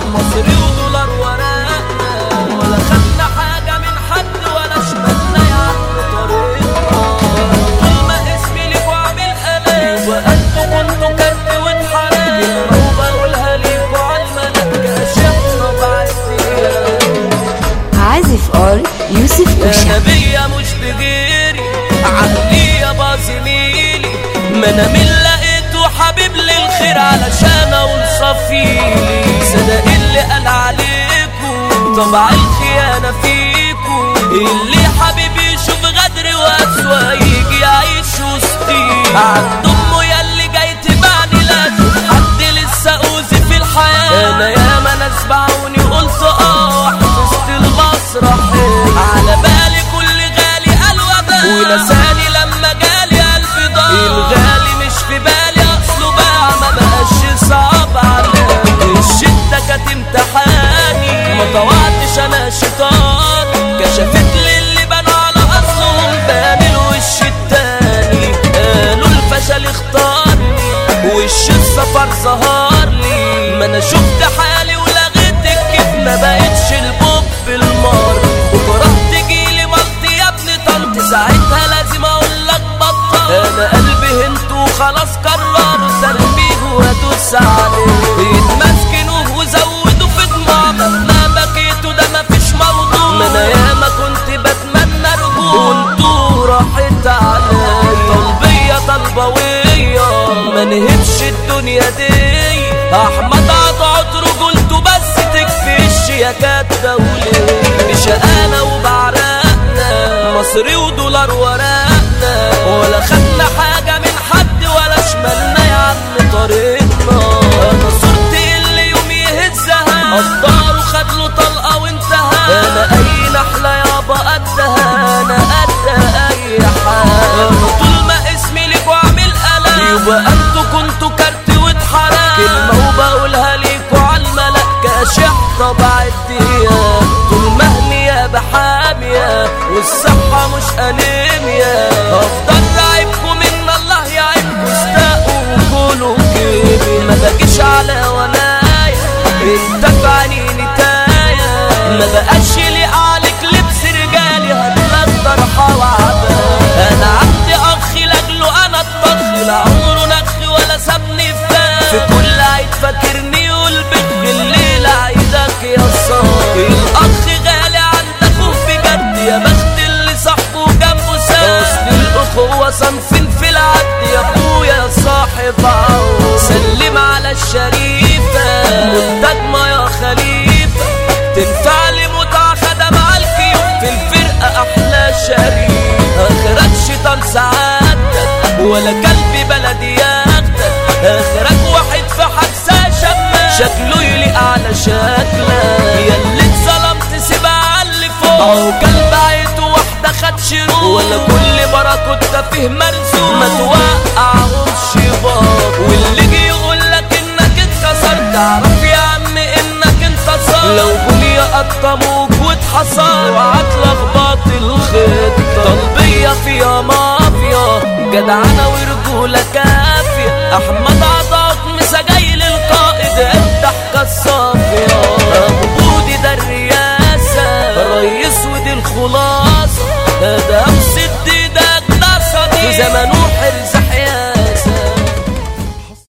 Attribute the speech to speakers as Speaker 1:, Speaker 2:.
Speaker 1: مصري ودولار ورقنا ولا خدنا حاجة من حد ولا شملنا يا عم طريقنا طول ما اسمي ليك وعامل قلق وانتوا كنتوا كارت واتحرق وبقولها ليكوا عالملك اشياء بعديها
Speaker 2: عازف ار يوسف
Speaker 1: انا
Speaker 2: أوشا
Speaker 1: بيا مش بغيري عقلي يا بازميلي ما انا من لقيته حبيب للخير علشان اقول صفيلي صدق اللي قال عليكم طبع الخيانة فيكم اللي حبيبي يشوف غدري واسوأ يجي يعيش وسطي عند امه ياللي جاي تبعني لازم حد لسه اوزي في الحياة انا ياما ناس باعوني قلت اه حفظت المسرح على بالي كل غالي قال وداع ونساني لما جالي قلبي ضاع الغالي مش في بالي اصله باع ما بقاش صعب عليا الشدة كانت امتحاني ما طوعتش انا شيطان كشفت لي اللي بنوا على اصلهم بان الوش التاني قالوا الفشل اختارني وش السفر ظهر لي ما انا شفت حالي ولغيت الكيف ما بقتش البوب بالمار بكره تجيلي مالتي يا ابني طنط ساعتها لازم اقول لك بطل انا قلبي هنت وخلاص قررت ترميه وادوس عليه يتمسكنوا وزودوا في دماغ مهما بكيتوا ده مفيش موضوع ما انا ياما كنت بتمنى رجوع وانتوا راحت عليا طلبية طلبوية ما نهبش الدنيا دي احمد عطعت رجولته بس تكفي الشياكات دولي بشقانا وبعرقنا مصري ودولار ورقنا ولا خدنا حاجة من حد ولا شملنا يا عم طريقنا انا صورتي اللي يوم يهزها قدار وخد له طلقة وانتهى انا اي نحلة يابا قدها انا قد اي حاجة انا طول ما اسمي ليك واعمل قلق يبقى انتوا كنتوا كارت واتحرق كلمة وبقولها ليكوا عالملك كاشح طبع الدنيا طول ما اهلي بحامية والصحة مش انيميا هفضل راعبكم ان الله يعيبكوا استاقوا وكلوا كيميا ما باجيش على ونايا انت في عينيني تايا ما بقاش يليق عليك لبس رجالي هتلاقي طرحة وعباية انا عندي اخ لاجله انا الطخ لا عمره نخ ولا سابني في في كل عيد فاكرني والبخ الليلة عيدك يا صاحبي الاخ غالي عند اخوه بجد يا بخت اللي صاحبه جنبه ساب اصل الاخوة صنفين في العد يا اخويا يا صاحب عون سلم على الشريفة منتجمة يا خليفة تنفع لي متعة خدم على الكيوم في الفرقة أحلى شريك آخرك شيطان سعادتك ولا كلب بلدي ياخدك آخرك واحد في حبسة شمال شكله يليق على شكلك يا اللي اتظلمت سيبها على اللي فوق أهو كلب عيته واحدة خد شروق ولا كل مرة كنت فيه مرزوق ما توقعهمش باط واللي جه يقول لك انك اتكسرت اعرف يا عم انك انتصرت لو جم يقطموك واتحصر وهتلخبط الخط طلبية فيها مافيا جدعنة ورجولة كافية احمد عطا